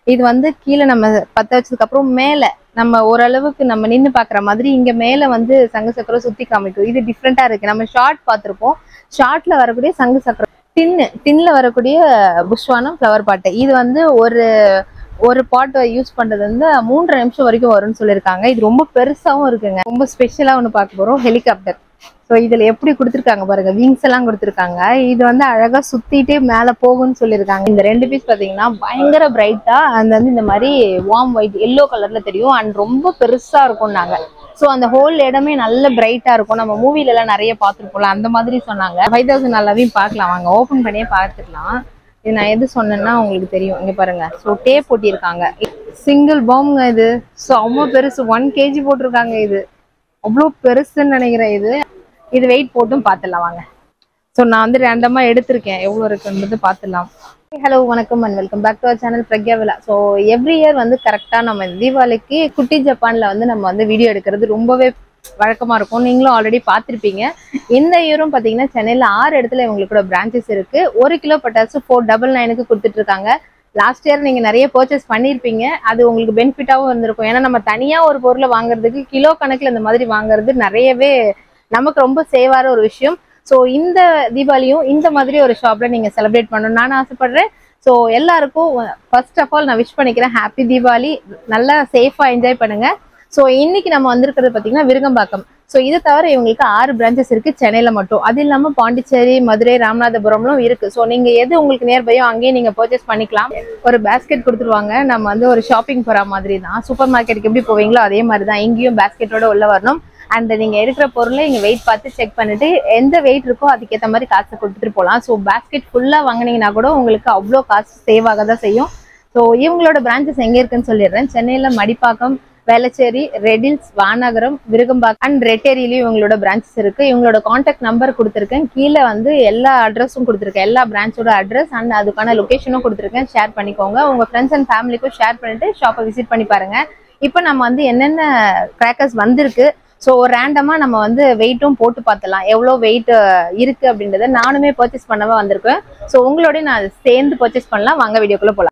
இது வந்து கீழே நம்ம பத்த வச்சதுக்கு அப்புறம் மேல நம்ம ஓரளவுக்கு நம்ம நின்னு பாக்குற மாதிரி இங்க மேல வந்து சங்கு சக்கரம் சுத்தி காமிக்கும் இது டிஃப்ரெண்டா இருக்கு நம்ம ஷார்ட் பார்த்திருப்போம் ஷார்ட்ல வரக்கூடிய சங்கு சக்கரம் டின்னு டின்ல வரக்கூடிய புஷ்வானம் ஃப்ளவர் பாட்டு இது வந்து ஒரு ஒரு பாட் யூஸ் பண்றது வந்து மூன்றரை நிமிஷம் வரைக்கும் வரும்னு சொல்லியிருக்காங்க இது ரொம்ப பெருசாவும் இருக்குங்க ரொம்ப ஸ்பெஷலா ஒன்று பார்க்க போறோம் ஹெலிகாப்டர் ஸோ இதுல எப்படி கொடுத்துருக்காங்க பாருங்க விங்ஸ் எல்லாம் கொடுத்துருக்காங்க இது வந்து அழகா சுத்திட்டே மேல போகும்னு சொல்லியிருக்காங்க இந்த ரெண்டு பீஸ் பாத்தீங்கன்னா பயங்கர பிரைட்டா அந்த வந்து இந்த மாதிரி வார்ம் ஒயிட் எல்லோ கலர்ல தெரியும் அண்ட் ரொம்ப பெருசா இருக்கும் நாங்க ஸோ அந்த ஹோல் இடமே நல்ல பிரைட்டா இருக்கும் நம்ம மூவில எல்லாம் நிறைய பார்த்துருப்போம்ல அந்த மாதிரி சொன்னாங்க ஃபைவ் தௌசண்ட் நல்லாவையும் பார்க்கலாம் வாங்க ஓப்பன் பண்ணியே பார்த்துக்கலாம் இது நான் எது சொன்னேன்னா உங்களுக்கு தெரியும் இங்க பாருங்க ஸோ டேப் போட்டிருக்காங்க சிங்கிள் பாம்புங்க இது ஸோ அவ்வளோ பெருசு ஒன் கேஜி போட்டிருக்காங்க இது அவ்வளோ பெருசுன்னு நினைக்கிறேன் இது இது வெயிட் போட்டும் பார்த்துடலாம் வாங்க ஸோ நான் வந்து ரேண்டமா எடுத்திருக்கேன் எவ்வளோ இருக்குன்றது பார்த்துடலாம் ஹலோ வணக்கம் and welcome back to our channel Pragya விழா ஸோ எவ்ரி இயர் வந்து கரெக்டாக நம்ம தீபாவளிக்கு குட்டி ஜப்பான்ல வந்து நம்ம வந்து வீடியோ எடுக்கிறது ரொம்பவே வழக்கமா இருக்கும் நீங்களும் ஆல்ரெடி பார்த்துருப்பீங்க இந்த இயரும் பார்த்தீங்கன்னா சென்னையில் ஆறு இடத்துல இவங்களுக்கூட பிரான்ச்சஸ் இருக்கு ஒரு கிலோ பட்டாசு ஃபோர் டபுள் நைனுக்கு கொடுத்துட்டு இருக்காங்க லாஸ்ட் இயர் நீங்க நிறைய பர்ச்சேஸ் பண்ணியிருப்பீங்க அது உங்களுக்கு பெனிஃபிட்டாவும் இருந்திருக்கும் ஏன்னா நம்ம தனியா ஒரு பொருளை வாங்குறதுக்கு கிலோ கணக்குல இந்த மாதிரி வாங்குறது நிறையவே நமக்கு ரொம்ப சேவார ஒரு விஷயம் ஸோ இந்த தீபாவளியும் இந்த மாதிரி ஒரு ஷாப்ல நீங்க செலிப்ரேட் பண்ணணும்னு நான் ஆசைப்படுறேன் ஸோ எல்லாருக்கும் ஃபர்ஸ்ட் ஆஃப் ஆல் நான் விஷ் பண்ணிக்கிறேன் ஹாப்பி தீபாவளி நல்லா சேஃபா என்ஜாய் பண்ணுங்க ஸோ இன்னைக்கு நம்ம வந்திருக்கிறது பார்த்தீங்கன்னா விருகம்பாக்கம் ஸோ இது தவிர இவங்களுக்கு ஆறு பிரான்ச்சஸ் இருக்கு சென்னையில மட்டும் அது இல்லாம பாண்டிச்சேரி மதுரை ராமநாதபுரம்லும் இருக்கு ஸோ நீங்க எது உங்களுக்கு நியர்பையோ அங்கேயே நீங்க பர்ச்சேஸ் பண்ணிக்கலாம் ஒரு பேஸ்கெட் கொடுத்துருவாங்க நம்ம வந்து ஒரு ஷாப்பிங் போற மாதிரி தான் சூப்பர் மார்க்கெட்டுக்கு எப்படி போவீங்களோ அதே மாதிரி தான் இங்கேயும் பேஸ்கெட்டோட உள்ள வரணும் அண்ட் நீங்க இருக்கிற பொருளை இங்க வெயிட் பார்த்து செக் பண்ணிட்டு எந்த வெயிட் இருக்கோ அதுக்கேற்ற மாதிரி காசை கொடுத்துட்டு போகலாம் ஸோ பேஸ்கெட் ஃபுல்லா வாங்குனீங்கன்னா கூட உங்களுக்கு அவ்வளோ காசு சேவ் ஆக தான் செய்யும் ஸோ இவங்களோட பிரான்ச்சஸ் எங்க இருக்குன்னு சொல்லிடுறேன் சென்னையில மடிப்பாக்கம் வேளச்சேரி ரெடில்ஸ் வானகரம் விருகம்பாக்கம் அண்ட் ரெட்டேரியிலையும் இவங்களோட பிரான்ச்சஸ் இருக்கு இவங்களோட காண்டாக்ட் நம்பர் கொடுத்துருக்கேன் கீழே வந்து எல்லா அட்ரஸும் கொடுத்துருக்கேன் எல்லா பிரான்ச்சோட அட்ரஸ் அண்ட் அதுக்கான லொகேஷனும் கொடுத்துருக்கேன் ஷேர் பண்ணிக்கோங்க உங்க ஃப்ரெண்ட்ஸ் அண்ட் ஃபேமிலிக்கும் ஷேர் பண்ணிட்டு ஷாப்பை விசிட் பண்ணி பாருங்க இப்போ நம்ம வந்து என்னென்ன கிராக்கர்ஸ் வந்திருக்கு ஸோ ரேண்டமா நம்ம வந்து வெயிட்டும் போட்டு பார்த்தலாம் எவ்வளோ வெயிட் இருக்கு அப்படின்றத நானுமே பர்ச்சேஸ் பண்ணவே வந்திருக்கேன் ஸோ உங்களோட நான் சேர்ந்து பர்ச்சேஸ் பண்ணலாம் வாங்க வீடியோக்குள்ள போகலாம்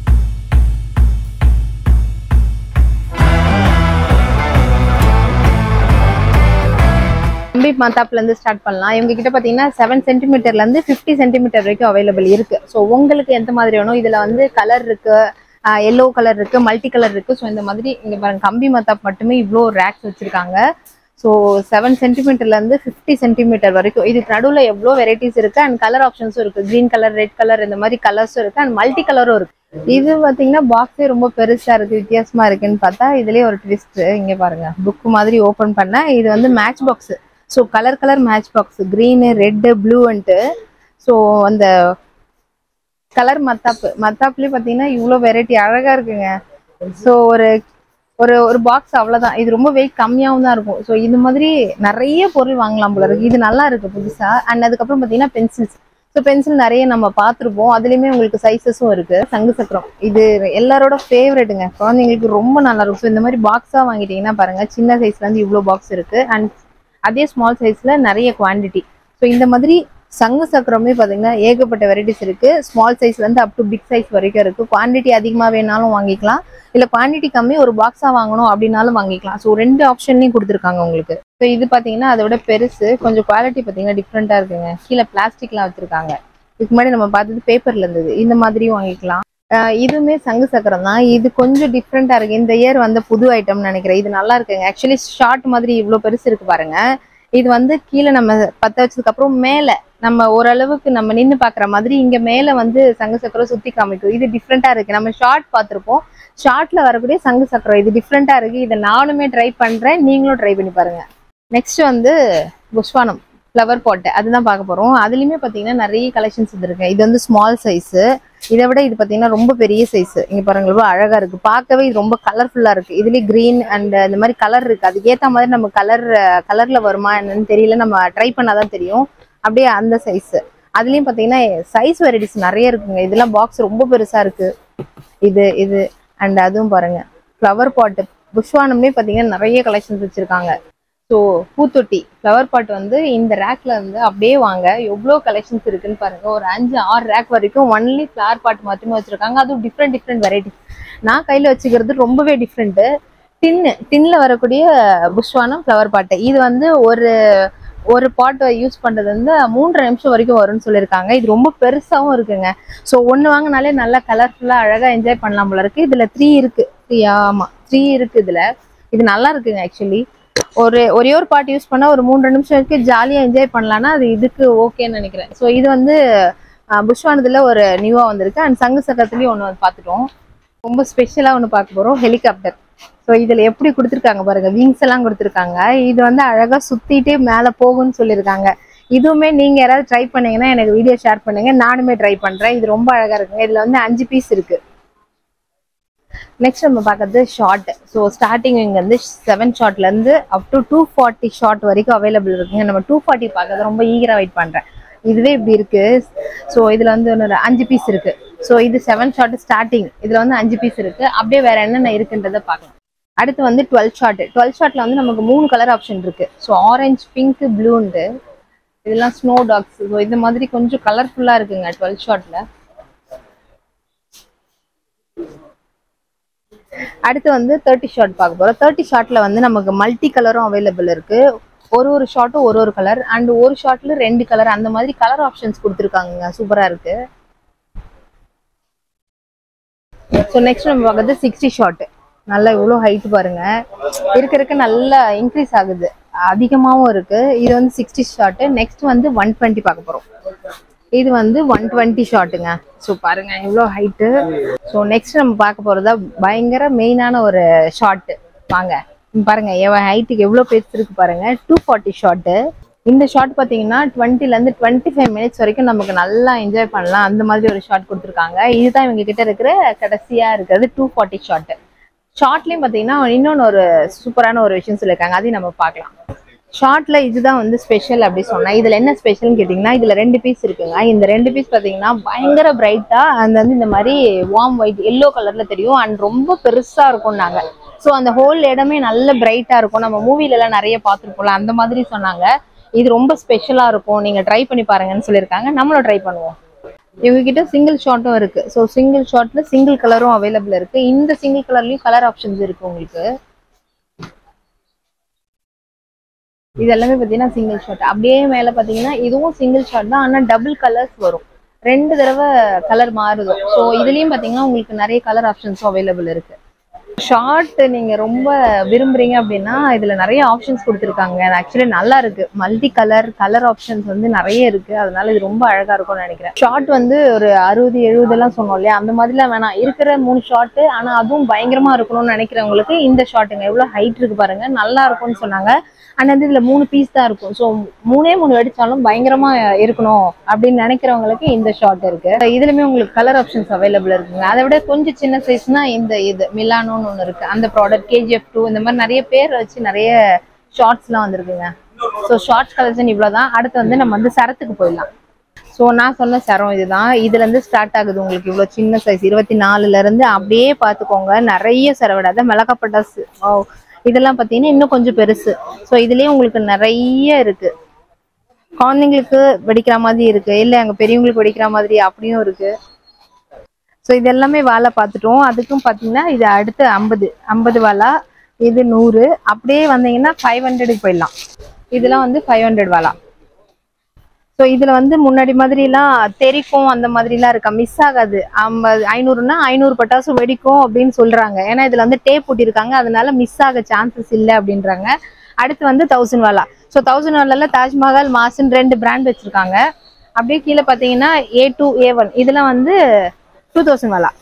கம்பி மத்தாப்ல இருந்து ஸ்டார்ட் பண்ணலாம் இவங்க கிட்ட பாத்தீங்கன்னா செவன் சென்டிமீட்டர்ல இருந்து பிப்டி சென்டிமீட்டர் வரைக்கும் அவைலபிள் இருக்கு ஸோ உங்களுக்கு எந்த மாதிரி வேணும் இதுல வந்து கலர் இருக்கு எல்லோ கலர் இருக்கு மல்டி கலர் இருக்கு ஸோ இந்த மாதிரி இங்க பாருங்க கம்பி மத்தாப் மட்டுமே இவ்வளோ ரேக்ஸ் வச்சிருக்காங்க ஸோ செவன் சென்டிமீட்டர்ல இருந்து ஃபிஃப்டி சென்டிமீட்டர் வரைக்கும் இது நடுவில் எவ்வளோ வெரைட்டிஸ் இருக்கு அண்ட் கலர் ஆப்ஷன்ஸும் இருக்கு கிரீன் கலர் ரெட் கலர் இந்த மாதிரி கலர்ஸும் இருக்கு அண்ட் மல்டி கலரும் இருக்கு இது பாத்தீங்கன்னா பாக்ஸே ரொம்ப பெருசா இருக்கு வித்தியாசமா இருக்குன்னு பார்த்தா இதுலயே ஒரு ட்விஸ்ட் இங்க பாருங்க புக் மாதிரி ஓபன் பண்ண இது வந்து match box so colour colour match box green red ப்ளூன்ட்டு ஸோ அந்த கலர் மத்தாப்பு மத்தாப்புலேயே பார்த்தீங்கன்னா இவ்வளோ வெரைட்டி அழகா இருக்குங்க ஸோ ஒரு ஒரு ஒரு பாக்ஸ் அவ்வளோதான் இது ரொம்ப வெயிட் கம்மியாகவும் தான் இருக்கும் ஸோ இது மாதிரி நிறைய பொருள் வாங்கலாம் போல இருக்கு இது நல்லா இருக்கு புதுசா அண்ட் அதுக்கப்புறம் பார்த்தீங்கன்னா பென்சில்ஸ் ஸோ பென்சில் நிறைய நம்ம பார்த்துருப்போம் அதுலேயுமே உங்களுக்கு சைஸஸும் இருக்கு சங்கு சக்கரம் இது எல்லாரோட ஃபேவரெட்டுங்க குழந்தைங்களுக்கு ரொம்ப நல்லா இருக்கும் ஸோ இந்த மாதிரி பாக்ஸாக வாங்கிட்டீங்கன்னா பாருங்க சின்ன சைஸ்ல இருந்து இவ்வளோ பாக்ஸ் இருக்கு அண்ட் அதே ஸ்மால் சைஸ்ல நிறைய குவாண்டிட்டி ஸோ இந்த மாதிரி சங்கு சக்கரமே பார்த்தீங்கன்னா ஏகப்பட்ட வெரைட்டிஸ் இருக்கு ஸ்மால் சைஸ்ல இருந்து அப் டு பிக் சைஸ் வரைக்கும் இருக்கு குவாண்டிட்டி அதிகமாக வேணாலும் வாங்கிக்கலாம் இல்லை குவாண்டிட்டி கம்மி ஒரு பாக்ஸா வாங்கணும் அப்படின்னாலும் வாங்கிக்கலாம் ஸோ ரெண்டு ஆப்ஷன்லையும் கொடுத்துருக்காங்க உங்களுக்கு ஸோ இது பார்த்தீங்கன்னா அதை விட பெருசு கொஞ்சம் குவாலிட்டி பார்த்தீங்கன்னா டிஃப்ரெண்டா இருக்குங்க கீழே பிளாஸ்டிக்லாம் வச்சிருக்காங்க இதுக்கு முன்னாடி நம்ம பார்த்தது பேப்பர்ல இருந்தது இந்த மாதிரியும் வாங்கிக்கலாம் ஆஹ் இதுவுமே சங்கு சக்கரம் தான் இது கொஞ்சம் டிஃப்ரெண்டா இருக்கு இந்த இயர் வந்த புது ஐட்டம்னு நினைக்கிறேன் இது நல்லா இருக்குங்க ஆக்சுவலி ஷார்ட் மாதிரி இவ்வளோ பெருசு இருக்கு பாருங்க இது வந்து கீழே நம்ம பத்த வச்சதுக்கு அப்புறம் மேல நம்ம ஓரளவுக்கு நம்ம நின்னு பாக்குற மாதிரி இங்க மேல வந்து சங்கு சக்கரம் சுத்தி காமிக்கும் இது டிஃப்ரெண்டா இருக்கு நம்ம ஷார்ட் பார்த்திருப்போம் ஷார்ட்ல வரக்கூடிய சங்கு சக்கரம் இது டிஃப்ரெண்டா இருக்கு இதை நானுமே ட்ரை பண்றேன் நீங்களும் ட்ரை பண்ணி பாருங்க நெக்ஸ்ட் வந்து புஷ்வானம் ஃப்ளவர் பாட்டு அதுதான் பார்க்க போறோம் அதுலயுமே பாத்தீங்கன்னா நிறைய கலெக்ஷன்ஸ் இருக்கு இது வந்து ஸ்மால் சைஸ் இதை விட இது பாத்தீங்கன்னா ரொம்ப பெரிய சைஸ் இங்க பாருங்க ரொம்ப அழகா இருக்கு பார்க்கவே இது ரொம்ப கலர்ஃபுல்லா இருக்கு இதுலயே கிரீன் அண்ட் இந்த மாதிரி கலர் இருக்கு அதுக்கு ஏத்த மாதிரி நம்ம கலர் கலர்ல வருமா என்னன்னு தெரியல நம்ம ட்ரை பண்ணாதான் தெரியும் அப்படியே அந்த சைஸ் அதுலயும் பாத்தீங்கன்னா சைஸ் வெரைட்டிஸ் நிறைய இருக்குங்க இதெல்லாம் பாக்ஸ் ரொம்ப பெருசா இருக்கு இது இது அண்ட் அதுவும் பாருங்க ஃப்ளவர் பாட்டு புஷ்வானம்லேயே பாத்தீங்கன்னா நிறைய கலெக்ஷன்ஸ் வச்சிருக்காங்க ஸோ பூத்தொட்டி ஃப்ளவர் பாட் வந்து இந்த ரேக்ல வந்து அப்படியே வாங்க எவ்வளோ கலெக்ஷன்ஸ் இருக்குன்னு பாருங்க ஒரு அஞ்சு ஆறு ரேக் வரைக்கும் ஒன்லி ஃப்ளவர் பாட் மட்டுமே வச்சிருக்காங்க அதுவும் டிஃப்ரெண்ட் டிஃப்ரெண்ட் வெரைட்டிஸ் நான் கையில் வச்சுக்கிறது ரொம்பவே டிஃப்ரெண்ட்டு டின்னு டின்ல வரக்கூடிய புஷ்வானம் ஃப்ளவர் பாட்டு இது வந்து ஒரு ஒரு பாட் யூஸ் பண்றது வந்து மூன்றரை நிமிஷம் வரைக்கும் வரும்னு சொல்லியிருக்காங்க இது ரொம்ப பெருசாவும் இருக்குங்க ஸோ ஒன்று வாங்கினாலே நல்லா கலர்ஃபுல்லாக அழகாக என்ஜாய் பண்ணலாம் போல இருக்கு இதுல த்ரீ இருக்கு த்ரீ ஆமா த்ரீ இருக்கு இதுல இது நல்லா இருக்குங்க ஆக்சுவலி ஒரு ஒரே ஒரு பாட் யூஸ் பண்ணா ஒரு மூன்று நிமிஷம் வரைக்கும் ஜாலியாக என்ஜாய் பண்ணலாம்னா அது இதுக்கு ஓகேன்னு நினைக்கிறேன் ஸோ இது வந்து புஷ்வானதுல ஒரு நியூவா வந்திருக்கு அண்ட் சங்கு சக்கரத்துலயும் ஒன்று வந்து பார்த்துட்டோம் ரொம்ப ஸ்பெஷலாக ஒன்று பார்க்க போறோம் ஹெலிகாப்டர் ஸோ இதுல எப்படி கொடுத்துருக்காங்க பாருங்க விங்ஸ் எல்லாம் கொடுத்துருக்காங்க இது வந்து அழகா சுத்திட்டே மேலே போகும்னு சொல்லியிருக்காங்க இதுவுமே நீங்க யாராவது ட்ரை பண்ணீங்கன்னா எனக்கு வீடியோ ஷேர் பண்ணுங்க நானுமே ட்ரை பண்றேன் இது ரொம்ப அழகா இருக்குங்க இதுல வந்து அஞ்சு பீஸ் இருக்கு நெக்ஸ்ட் நம்ம பார்க்கறது ஷார்ட் ஸோ ஸ்டார்டிங் இங்க வந்து செவன் ஷார்ட்ல இருந்து up to two forty shot வரைக்கும் அவைலபிள் இருக்குங்க நம்ம டூ ஃபார்ட்டி பார்க்கறது ரொம்ப ஈகரா வெயிட் பண்றேன் இதுவே இப்படி இருக்கு ஸோ இதுல வந்து இன்னொரு அஞ்சு பீஸ் இருக்கு ஸோ இது செவன் ஷார்ட் ஸ்டார்டிங் இதுல வந்து அஞ்சு பீஸ் இருக்கு அப்படியே வேற என்னென்ன இருக்குன்றத பார்க்கலாம் அடுத்து வந்து டுவெல் ஷார்ட் டுவெல் ஷார்ட்ல வந்து நமக்கு மூணு கலர் ஆப்ஷன் இருக்கு ஸோ ஆரஞ்சு பிங்க் ப்ளூன்ட்டு இதெல்லாம் ஸ்னோ டாக்ஸ் ஸோ இந்த மாதிரி கொஞ்சம் கலர்ஃபுல்லா இருக்குங்க டுவெல் ஷார்ட்ல அடுத்து வந்து தேர்ட்டி ஷார்ட் பார்க்க போறோம் தேர்ட்டி ஷார்ட்ல வந்து நமக்கு மல்டி கலரும் அவைலபிள் இருக்கு ஒரு ஒரு ஷார்ட்டும் ஒரு ஒரு கலர் அண்ட் ஒரு ஷார்ட்ல ரெண்டு கலர் அந்த மாதிரி கலர் ஆப்ஷன்ஸ் கொடுத்துருக்காங்க சூப்பரா இருக்கு ஸோ நெக்ஸ்ட் நம்ம பார்க்கறது சிக்ஸ்டி ஷார்ட் நல்லா இவ்வளோ ஹைட் பாருங்க இருக்க இருக்க நல்லா இன்க்ரீஸ் ஆகுது அதிகமாகவும் இருக்கு இது வந்து சிக்ஸ்டி ஷார்ட் நெக்ஸ்ட் வந்து ஒன் டுவெண்ட்டி பார்க்க போறோம் இது வந்து ஒன் டுவெண்ட்டி ஷார்ட்டுங்க ஸோ பாருங்க இவ்வளோ ஹைட்டு ஸோ நெக்ஸ்ட் நம்ம பார்க்க போறதா பயங்கர மெயினான ஒரு ஷார்ட் வாங்க இங்க பாருங்க எவன் ஹைட்டுக்கு எவ்வளோ பெருசு இருக்கு பாருங்க டூ ஃபார்ட்டி ஷார்ட்டு இந்த ஷார்ட் பார்த்தீங்கன்னா டுவெண்ட்டிலேருந்து டுவெண்ட்டி ஃபைவ் மினிட்ஸ் வரைக்கும் நமக்கு நல்லா என்ஜாய் பண்ணலாம் அந்த மாதிரி ஒரு ஷார்ட் கொடுத்துருக்காங்க இதுதான் இவங்க கிட்ட இருக்கிற கடைசியா இருக்கிறது டூ ஃபார்ட்டி ஷார்ட் ஷார்ட்லயும் பார்த்தீங்கன்னா இன்னொன்று ஒரு சூப்பரான ஒரு விஷயம் சொல்லியிருக்காங்க அதையும் நம்ம பார்க்கலாம் ஷார்ட்ல இதுதான் வந்து ஸ்பெஷல் அப்படி சொன்னா இதுல என்ன ஸ்பெஷல்னு கேட்டிங்கன்னா இதுல ரெண்டு பீஸ் இருக்குங்க இந்த ரெண்டு பீஸ் பார்த்தீங்கன்னா பயங்கர பிரைட்டா அந்த வந்து இந்த மாதிரி வார்ம் ஒயிட் எல்லோ கலர்ல தெரியும் அண்ட் ரொம்ப பெருசா இருக்கும் நாங்க ஸோ அந்த ஹோல் இடமே நல்ல பிரைட்டா இருக்கும் நம்ம மூவில எல்லாம் நிறைய பார்த்துருப்போம்ல அந்த மாதிரி சொன்னாங்க இது ரொம்ப ஸ்பெஷலா இருக்கும் நீங்க ட்ரை பண்ணி பாருங்கன்னு சொல்லியிருக்காங்க நம்மளும் ட்ரை பண்ணுவோம் இவங்க கிட்ட சிங்கிள் ஷார்ட்டும் இருக்கு ஸோ சிங்கிள் ஷார்ட்ல சிங்கிள் கலரும் அவைலபிள் இருக்கு இந்த சிங்கிள் கலர்லயும் கலர் ஆப்ஷன்ஸ் இருக்கு உங்களுக்கு இது எல்லாமே பார்த்தீங்கன்னா சிங்கிள் ஷாட் அப்படியே மேலே பார்த்தீங்கன்னா இதுவும் சிங்கிள் ஷாட் தான் ஆனால் டபுள் கலர்ஸ் வரும் ரெண்டு தடவை கலர் மாறுது ஸோ இதுலயும் பார்த்தீங்கன்னா உங்களுக்கு நிறைய கலர் ஆப்ஷன்ஸும் அவைலபிள் இருக்கு ஷார்ட் நீங்க ரொம்ப விரும்புறீங்க அப்படின்னா இதுல நிறைய ஆப்ஷன்ஸ் கொடுத்துருக்காங்க ஆக்சுவலி நல்லா இருக்கு மல்டி கலர் கலர் ஆப்ஷன்ஸ் வந்து நிறைய இருக்கு அதனால இது ரொம்ப அழகா இருக்கும்னு நினைக்கிறேன் ஷார்ட் வந்து ஒரு அறுபது எழுபது எல்லாம் சொன்னோம் இல்லையா அந்த மாதிரிலாம் வேணாம் இருக்கிற மூணு ஷார்ட் ஆனா அதுவும் பயங்கரமா இருக்கணும்னு நினைக்கிறவங்களுக்கு இந்த ஷார்ட்டுங்க எவ்வளவு ஹைட் இருக்கு பாருங்க நல்லா இருக்கும்னு சொன்னாங்க அண்ட் வந்து இதுல மூணு பீஸ் தான் இருக்கும் ஸோ மூணே மூணு வெடிச்சாலும் பயங்கரமா இருக்கணும் அப்படின்னு நினைக்கிறவங்களுக்கு இந்த ஷார்ட் இருக்கு இதுலயுமே உங்களுக்கு கலர் ஆப்ஷன்ஸ் அவைலபிள் இருக்குங்க அதை விட கொஞ்சம் சின்ன சைஸ்னா இந்த இது மிலானோன்னு ஒன்று இருக்கு அந்த ப்ராடக்ட் கேஜிஎஃப் டூ இந்த மாதிரி நிறைய பேர் வச்சு நிறைய ஷார்ட்ஸ்லாம் வந்திருக்குங்க ஸோ ஷார்ட்ஸ் கலெக்ஷன் இவ்வளோதான் அடுத்து வந்து நம்ம வந்து சரத்துக்கு போயிடலாம் ஸோ நான் சொன்ன சரம் இதுதான் இதுல இருந்து ஸ்டார்ட் ஆகுது உங்களுக்கு இவ்வளோ சின்ன சைஸ் இருபத்தி நாலுல இருந்து அப்படியே பார்த்துக்கோங்க நிறைய சரவிடாத மிளகாப்பட்டாசு ஓ இதெல்லாம் பார்த்தீங்கன்னா இன்னும் கொஞ்சம் பெருசு ஸோ இதுலயே உங்களுக்கு நிறைய இருக்கு குழந்தைங்களுக்கு வெடிக்கிற மாதிரி இருக்கு இல்லை அங்கே பெரியவங்களுக்கு வெடிக்கிற மாதிரி அப்படியும் இருக்கு ஸோ இது எல்லாமே வாழை பார்த்துட்டோம் அதுக்கும் பார்த்தீங்கன்னா இது அடுத்து ஐம்பது ஐம்பது வாழா இது நூறு அப்படியே வந்தீங்கன்னா ஃபைவ் ஹண்ட்ரடுக்கு போயிடலாம் இதெல்லாம் வந்து ஃபைவ் ஹண்ட்ரட் வாழா ஸோ இதுல வந்து முன்னாடி மாதிரிலாம் தெரிக்கும் அந்த மாதிரிலாம் இருக்கா மிஸ் ஆகாது ஐம்பது ஐநூறுனா ஐநூறு பட்டாசு வெடிக்கும் அப்படின்னு சொல்றாங்க ஏன்னா இதுல வந்து டேப் போட்டிருக்காங்க அதனால மிஸ் ஆக சான்சஸ் இல்லை அப்படின்றாங்க அடுத்து வந்து தௌசண்ட் வாலா ஸோ தௌசண்ட் வாலால தாஜ்மஹால் மாசன் ரெண்டு பிராண்ட் வச்சிருக்காங்க அப்படியே கீழே பார்த்தீங்கன்னா ஏ டூ ஏ ஒன் இதெல்லாம் வந்து டூ தௌசண்ட் வாலா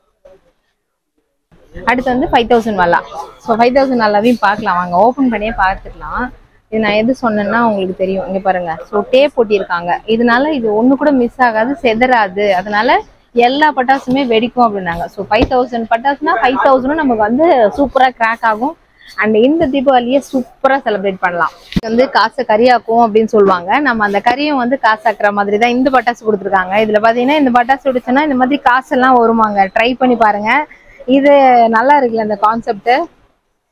அடுத்து வந்து ஃபைவ் தௌசண்ட் வாலா ஸோ ஃபைவ் தௌசண்ட் வாலாவையும் பார்க்கலாம் வாங்க ஓப்பன் பண்ணியே பார்த்துக்கலாம் இது நான் எது சொன்னேன்னா உங்களுக்கு தெரியும் இங்க பாருங்க ஸோ டேப் போட்டிருக்காங்க இதனால இது ஒண்ணு கூட மிஸ் ஆகாது செதறாது அதனால எல்லா பட்டாசுமே வெடிக்கும் அப்படின்னாங்க ஸோ ஃபைவ் தௌசண்ட் பட்டாசுனா ஃபைவ் தௌசண்டும் நமக்கு வந்து சூப்பரா கிராக் ஆகும் அண்ட் இந்த தீபாவளியை சூப்பரா செலிப்ரேட் பண்ணலாம் இது வந்து காசை கறியாக்கும் அப்படின்னு சொல்லுவாங்க நம்ம அந்த கறியும் வந்து காசாக்குற மாதிரி தான் இந்த பட்டாசு கொடுத்துருக்காங்க இதுல பாத்தீங்கன்னா இந்த பட்டாசு வெடிச்சுன்னா இந்த மாதிரி காசெல்லாம் வருமாங்க ட்ரை பண்ணி பாருங்க இது நல்லா இருக்குல்ல இந்த கான்செப்ட்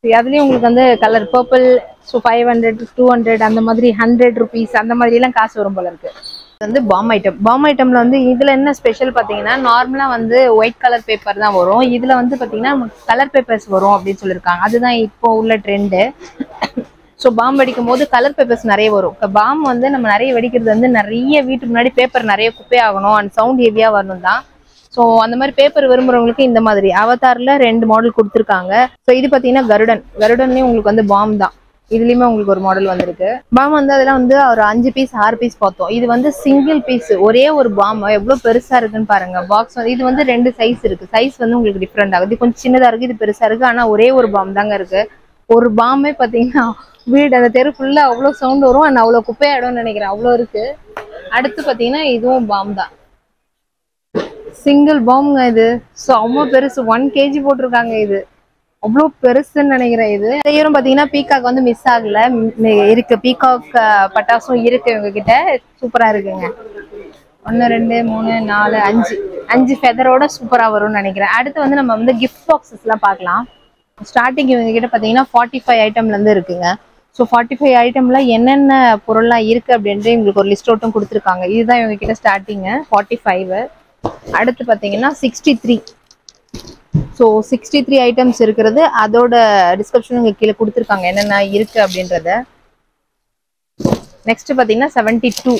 அதுலயும் உங்களுக்கு வந்து colour purple so five hundred two hundred அந்த மாதிரி ஹண்ட்ரட் ருபீஸ் அந்த மாதிரி எல்லாம் காசு வரும் போல இருக்கு இது வந்து பாம் ஐட்டம் பாம் ஐட்டம்ல வந்து இதுல என்ன ஸ்பெஷல் பாத்தீங்கன்னா நார்மலா வந்து ஒயிட் கலர் பேப்பர் தான் வரும் இதுல வந்து பாத்தீங்கன்னா கலர் பேப்பர்ஸ் வரும் அப்படின்னு சொல்லியிருக்காங்க அதுதான் இப்போ உள்ள ட்ரெண்டு ஸோ பாம் வெடிக்கும் போது கலர் பேப்பர்ஸ் நிறைய வரும் இப்போ பாம் வந்து நம்ம நிறைய வெடிக்கிறது வந்து நிறைய வீட்டுக்கு முன்னாடி பேப்பர் நிறைய குப்பையாகணும் அண்ட் சவுண்ட் ஹெவியா வரணும் தான் ஸோ அந்த மாதிரி பேப்பர் விரும்புறவங்களுக்கு இந்த மாதிரி அவதார்ல ரெண்டு மாடல் கொடுத்துருக்காங்க ஸோ இது பார்த்தீங்கன்னா கருடன் கருடன்லேயும் உங்களுக்கு வந்து பாம் தான் இதுலயுமே உங்களுக்கு ஒரு மாடல் வந்திருக்கு பாம் வந்து அதெல்லாம் வந்து ஒரு அஞ்சு பீஸ் ஆறு பீஸ் பார்த்தோம் இது வந்து சிங்கிள் பீஸ் ஒரே ஒரு பாம் எவ்வளவு பெருசா இருக்குன்னு பாருங்க பாக்ஸ் வந்து இது வந்து ரெண்டு சைஸ் இருக்கு சைஸ் வந்து உங்களுக்கு டிஃப்ரெண்ட் ஆகுது இது கொஞ்சம் சின்னதா இருக்கு இது பெருசா இருக்கு ஆனா ஒரே ஒரு பாம் தாங்க இருக்கு ஒரு பாமே பாத்தீங்கன்னா வீடு அந்த தெரு ஃபுல்லா அவ்வளவு சவுண்ட் வரும் அண்ட் அவ்வளவு குப்பையாயிடும்னு நினைக்கிறேன் அவ்வளவு இருக்கு அடுத்து பாத்தீங்கன்னா இதுவும் பாம் தான் சிங்கிள் பாம்ங்க இது ஸோ அவ்வளோ பெருசு ஒன் கேஜி போட்டிருக்காங்க இது அவ்வளோ பெருசுன்னு நினைக்கிறேன் இது செய்யறோம் பார்த்தீங்கன்னா பீகாக் வந்து மிஸ் ஆகல ம், இருக்கு பீகாக் பட்டாசும் இருக்கு இவங்க கிட்ட சூப்பரா இருக்குங்க ஒன்று ரெண்டு மூணு நாலு அஞ்சு அஞ்சு ஃபெதரோட சூப்பரா வரும்னு நினைக்கிறேன் அடுத்து வந்து நம்ம வந்து கிஃப்ட் பாக்ஸஸ்லாம் பார்க்கலாம் ஸ்டார்டிங் இவங்க கிட்ட பார்த்தீங்கன்னா ஃபார்ட்டி ஃபைவ் ஐட்டம்ல இருந்து இருக்குங்க ஸோ ஃபார்ட்டி ஃபைவ் ஐட்டம்ல என்னென்ன பொருள்லாம் இருக்கு அப்படின்ட்டு எங்களுக்கு ஒரு லிஸ்ட் அவுட்டும் கொடுத்துருக்காங்க இதுதான் இவங்க கிட்ட ஸ்டார்டிங்கு ஃபார்ட்டி ஃபைவ் அடுத்து பார்த்தீங்கன்னா sixty three so sixty three items இருக்கிறது அதோட டிஸ்கிரிப்ஷன் இங்கே கீழே கொடுத்துருக்காங்க என்னென்ன இருக்கு அப்படின்றத நெக்ஸ்ட் பார்த்தீங்கன்னா seventy two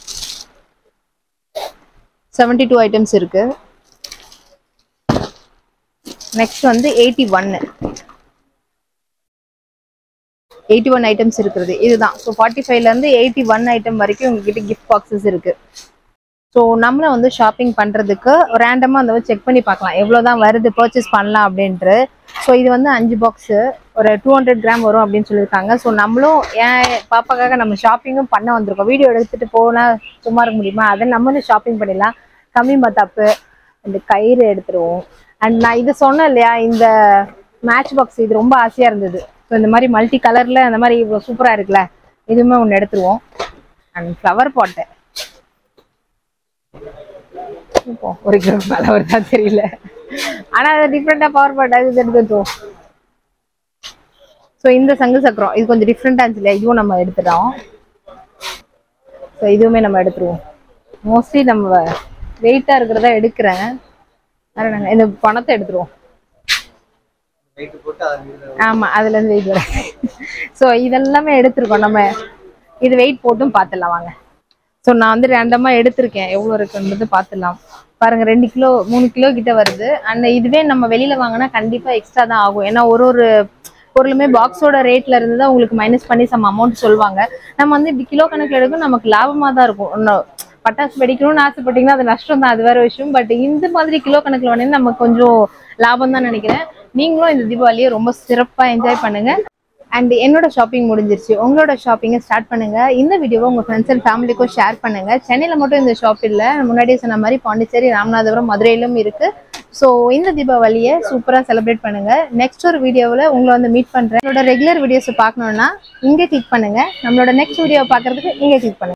seventy two items இருக்கு நெக்ஸ்ட் வந்து எயிட்டி ஒன்னு எயிட்டி ஒன் ஐட்டம்ஸ் இருக்கிறது இதுதான் ஸோ ஃபார்ட்டி ஃபைவ்லேருந்து எயிட்டி ஒன் ஐட்டம் வரைக்கும் உங்ககிட்ட கிஃப்ட் பாக்ஸஸ் இருக்கு ஸோ நம்மளும் வந்து ஷாப்பிங் பண்ணுறதுக்கு ரேண்டமாக அந்த செக் பண்ணி பார்க்கலாம் எவ்வளோ தான் வருது பர்ச்சேஸ் பண்ணலாம் அப்படின்ட்டு ஸோ இது வந்து அஞ்சு பாக்ஸு ஒரு டூ ஹண்ட்ரட் கிராம் வரும் அப்படின்னு சொல்லியிருக்காங்க ஸோ நம்மளும் ஏன் பாப்பாக்காக நம்ம ஷாப்பிங்கும் பண்ண வந்திருக்கோம் வீடியோ எடுத்துகிட்டு போனால் சும்மா இருக்க முடியுமா அதை நம்மளும் ஷாப்பிங் பண்ணிடலாம் கம்மி மத்தாப்பு இந்த கயிறு எடுத்துருவோம் அண்ட் நான் இது சொன்னேன் இல்லையா இந்த மேட்ச் பாக்ஸ் இது ரொம்ப ஆசையாக இருந்தது ஸோ இந்த மாதிரி மல்டி கலரில் அந்த மாதிரி இவ்வளோ சூப்பராக இருக்குல்ல இதுவுமே ஒன்று எடுத்துருவோம் அண்ட் ஃப்ளவர் பாட்டு இப்போ ஒரு கிலோ மேல வருதா தெரியல ஆனா அது டிஃப்ரெண்டா பவர் பாட் அது இது எடுத்துட்டோம் ஸோ இந்த சங்கு சக்கரம் இது கொஞ்சம் டிஃப்ரெண்டா இருந்துச்சு இல்லையா இதுவும் நம்ம எடுத்துட்டோம் ஸோ இதுவுமே நம்ம எடுத்துருவோம் மோஸ்ட்லி நம்ம வெயிட்டா இருக்கிறதா எடுக்கிறேன் வேற என்னங்க இந்த பணத்தை எடுத்துருவோம் வெயிட் போட்டு அதை மீது ஆமா அதுல இருந்து வெயிட் வர ஸோ இதெல்லாமே எடுத்திருக்கோம் நம்ம இது வெயிட் போட்டும் பார்த்துடலாம் வாங்க ஸோ நான் வந்து ரேண்டமா எடுத்திருக்கேன் எவ்வளோ இருக்குன்றது பார்த்துடலாம் பாருங்க ரெண்டு கிலோ மூணு கிலோ கிட்ட வருது அண்ட் இதுவே நம்ம வெளியில வாங்கினா கண்டிப்பா எக்ஸ்ட்ரா தான் ஆகும் ஏன்னா ஒரு ஒரு பொருளுமே பாக்ஸோட ரேட்ல இருந்து தான் உங்களுக்கு மைனஸ் பண்ணி சம் அமௌண்ட் சொல்லுவாங்க நம்ம வந்து இப்படி கிலோ கணக்கில் எடுக்கும் நமக்கு லாபமா தான் இருக்கும் இன்னும் பட்டாசு வெடிக்கணும்னு ஆசைப்பட்டீங்கன்னா அது நஷ்டம் தான் அது வேற விஷயம் பட் இந்த மாதிரி கிலோ கணக்கில் வேணா நமக்கு கொஞ்சம் லாபம் தான் நினைக்கிறேன் நீங்களும் இந்த தீபாவளியை ரொம்ப சிறப்பா என்ஜாய் பண்ணுங்க அண்ட் என்னோட ஷாப்பிங் முடிஞ்சிருச்சு உங்களோட ஷாப்பிங்கை ஸ்டார்ட் பண்ணுங்க இந்த வீடியோவை உங்க ஃப்ரெண்ட்ஸ் அண்ட் ஃபேமிலிக்கும் ஷேர் பண்ணுங்க சென்னையில மட்டும் இந்த ஷாப் இல்ல முன்னாடியே சொன்ன மாதிரி பாண்டிச்சேரி ராமநாதபுரம் மதுரையிலும் இருக்கு ஸோ இந்த தீபாவளியை சூப்பரா செலிப்ரேட் பண்ணுங்க நெக்ஸ்ட் ஒரு வீடியோவில் உங்களை வந்து மீட் பண்றேன் என்னோட ரெகுலர் வீடியோஸ் பார்க்கணும்னா இங்கே கிளிக் பண்ணுங்க நம்மளோட நெக்ஸ்ட் வீடியோ பார்க்கறதுக்கு இங்கே கிளிக் பண்ணுங்க